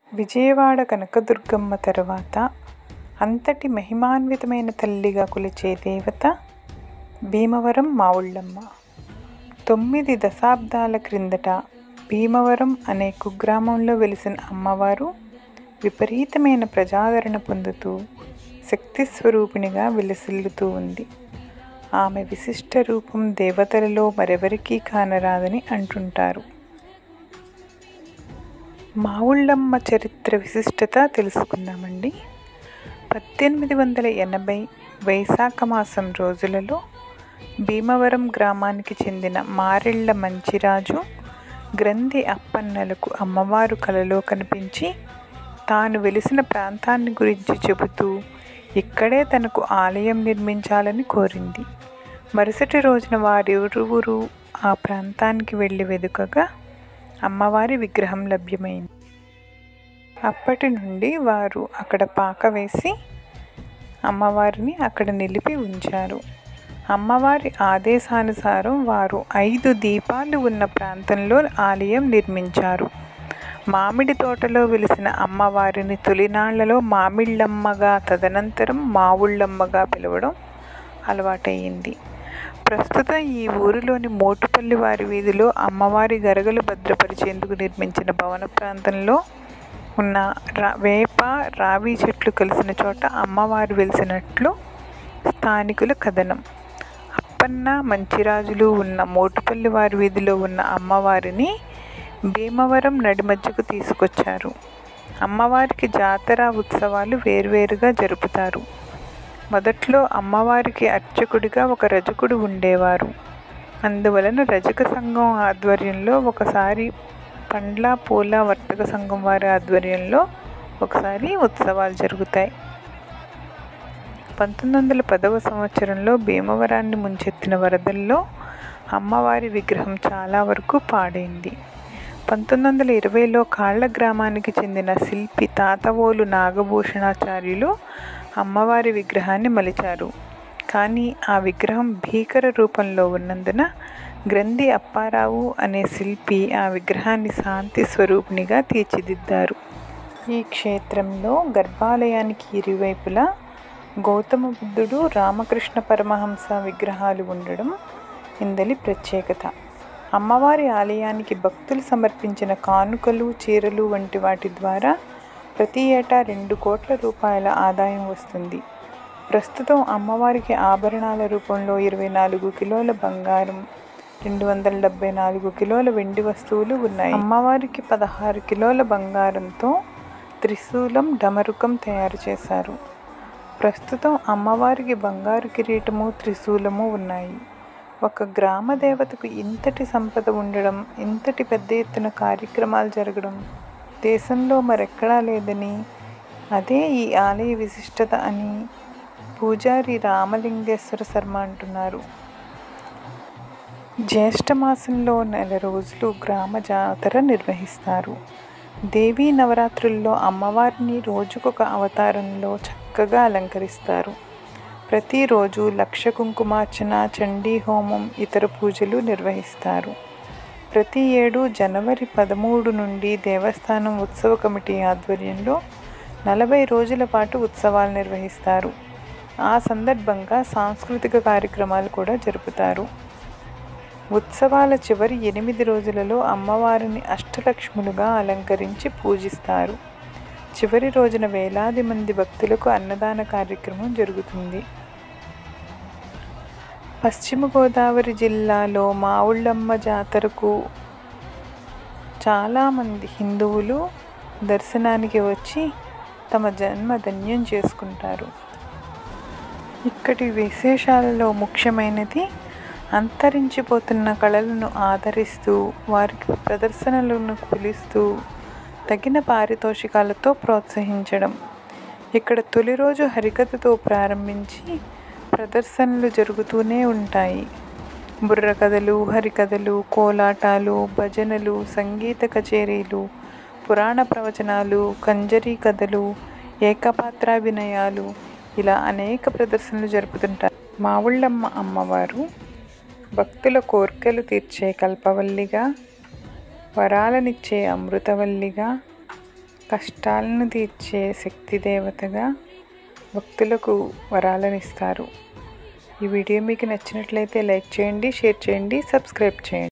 విజయవాడ కనకదుర్గమ్మ తరువాత అంతటి మహిమాన్వితమైన తల్లిగా కొలిచే దేవత భీమవరం మావుళ్ళమ్మ తొమ్మిది దశాబ్దాల క్రిందట భీమవరం అనే కుగ్రామంలో వెలిసిన అమ్మవారు విపరీతమైన ప్రజాదరణ పొందుతూ శక్తి స్వరూపిణిగా విలసిల్లుతూ ఉంది ఆమె విశిష్ట రూపం దేవతలలో మరెవరికీ కానరాదని అంటుంటారు మావుళ్ళమ్మ చరిత్ర విశిష్టత తెలుసుకుందామండి పద్దెనిమిది వందల ఎనభై వైశాఖ మాసం రోజులలో భీమవరం గ్రామానికి చెందిన మారెళ్ళ మంచిరాజు గ్రంథి అప్పన్నలకు అమ్మవారు కలలో కనిపించి తాను వెలిసిన ప్రాంతాన్ని గురించి చెబుతూ ఇక్కడే తనకు ఆలయం నిర్మించాలని కోరింది మరుసటి రోజున వారిరువురు ఆ ప్రాంతానికి వెళ్ళి వెదుకగా అమ్మవారి విగ్రహం లభ్యమైంది అప్పటి నుండి వారు అక్కడ పాక వేసి అమ్మవారిని అక్కడ నిలిపి ఉంచారు అమ్మవారి ఆదేశానుసారం వారు ఐదు దీపాలు ఉన్న ప్రాంతంలో ఆలయం నిర్మించారు మామిడి తోటలో వెలిసిన అమ్మవారిని తొలినాళ్లలో మామిళ్ళమ్మగా తదనంతరం మావుళ్ళమ్మగా పిలవడం అలవాటయ్యింది ప్రస్తుతం ఈ ఊరిలోని మోటుపల్లి వారి వీధిలో అమ్మవారి గరగలు భద్రపరిచేందుకు నిర్మించిన భవన ప్రాంతంలో ఉన్న రా వేప రావి చెట్లు కలిసిన చోట అమ్మవారు వెలిసినట్లు స్థానికుల కథనం అప్పన్న మంచిరాజులు ఉన్న మోటుపల్లి వారి వీధిలో ఉన్న అమ్మవారిని భీమవరం నడిమధ్యకు తీసుకొచ్చారు అమ్మవారికి జాతర ఉత్సవాలు వేర్వేరుగా జరుపుతారు మొదట్లో అమ్మవారికి అర్చకుడిగా ఒక రజకుడు ఉండేవారు అందువలన రజక సంఘం ఆధ్వర్యంలో ఒకసారి పండ్ల పూల వర్తక సంఘం వారి ఆధ్వర్యంలో ఒకసారి ఉత్సవాలు జరుగుతాయి పంతొమ్మిది వందల పదవ సంవత్సరంలో భీమవరాన్ని ముంచెత్తిన వరదల్లో అమ్మవారి విగ్రహం చాలా వరకు పాడైంది పంతొమ్మిది వందల ఇరవైలో కాళ్ళ గ్రామానికి చెందిన శిల్పి తాతవోలు నాగభూషణాచార్యులు అమ్మవారి విగ్రహాన్ని మలిచారు కానీ ఆ విగ్రహం భీకర రూపంలో ఉన్నందున గ్రంథి అప్పారావు అనే శిల్పి ఆ విగ్రహాన్ని శాంతి స్వరూపిణిగా తీర్చిదిద్దారు ఈ క్షేత్రంలో గర్భాలయానికి ఇరువైపులా గౌతమ బుద్ధుడు రామకృష్ణ పరమహంస విగ్రహాలు ఉండడం ఇందలి ప్రత్యేకత అమ్మవారి ఆలయానికి భక్తులు సమర్పించిన కానుకలు చీరలు వంటి వాటి ద్వారా ప్రతి ఏటా రెండు కోట్ల రూపాయల ఆదాయం వస్తుంది ప్రస్తుతం అమ్మవారికి ఆభరణాల రూపంలో ఇరవై నాలుగు కిలోల బంగారం రెండు వందల డెబ్బై నాలుగు కిలోల వెండి వస్తువులు ఉన్నాయి అమ్మవారికి పదహారు కిలోల బంగారంతో త్రిశూలం డమరుకం తయారు చేశారు ప్రస్తుతం అమ్మవారికి బంగారు కిరీటము త్రిశూలము ఉన్నాయి ఒక గ్రామ దేవతకు ఇంతటి సంపద ఉండడం ఇంతటి పెద్ద ఎత్తున కార్యక్రమాలు జరగడం దేశంలో మరెక్కడా లేదని అదే ఈ ఆలయ విశిష్టత అని పూజారి రామలింగేశ్వర శర్మ అంటున్నారు జ్యేష్ఠ మాసంలో నెల రోజులు గ్రామ జాతర నిర్వహిస్తారు దేవీ నవరాత్రుల్లో అమ్మవారిని రోజుకొక అవతారంలో చక్కగా అలంకరిస్తారు ప్రతిరోజు లక్ష కుంకుమార్చన చండీ హోమం ఇతర పూజలు నిర్వహిస్తారు ప్రతి ఏడు జనవరి పదమూడు నుండి దేవస్థానం ఉత్సవ కమిటీ ఆధ్వర్యంలో నలభై రోజుల పాటు ఉత్సవాలు నిర్వహిస్తారు ఆ సందర్భంగా సాంస్కృతిక కార్యక్రమాలు కూడా జరుపుతారు ఉత్సవాల చివరి ఎనిమిది రోజులలో అమ్మవారిని అష్టలక్ష్ములుగా అలంకరించి పూజిస్తారు చివరి రోజున వేలాది మంది భక్తులకు అన్నదాన కార్యక్రమం జరుగుతుంది పశ్చిమ గోదావరి జిల్లాలో మావుళ్ళమ్మ జాతరకు చాలామంది హిందువులు దర్శనానికి వచ్చి తమ జన్మ ధన్యం చేసుకుంటారు ఇక్కడి విశేషాలలో ముఖ్యమైనది అంతరించిపోతున్న కళలను ఆదరిస్తూ వారికి ప్రదర్శనలను పిలుస్తూ తగిన పారితోషికాలతో ప్రోత్సహించడం ఇక్కడ తొలి రోజు హరికథతో ప్రారంభించి ప్రదర్శనలు జరుగుతూనే ఉంటాయి బుర్రకథలు హరికథలు కోలాటాలు భజనలు సంగీత కచేరీలు పురాణ ప్రవచనాలు కంజరీ కథలు ఏకపాత్రాభినయాలు ఇలా అనేక ప్రదర్శనలు జరుపుతుంటారు మావుళ్ళమ్మ అమ్మవారు భక్తుల కోర్కెలు తీర్చే కల్పవల్లిగా వరాలనిచ్చే అమృతవల్లిగా కష్టాలను తీర్చే శక్తి దేవతగా భక్తులకు వరాలను ఇస్తారు ఈ వీడియో మీకు నచ్చినట్లయితే లైక్ చేయండి షేర్ చేయండి సబ్స్క్రైబ్ చేయండి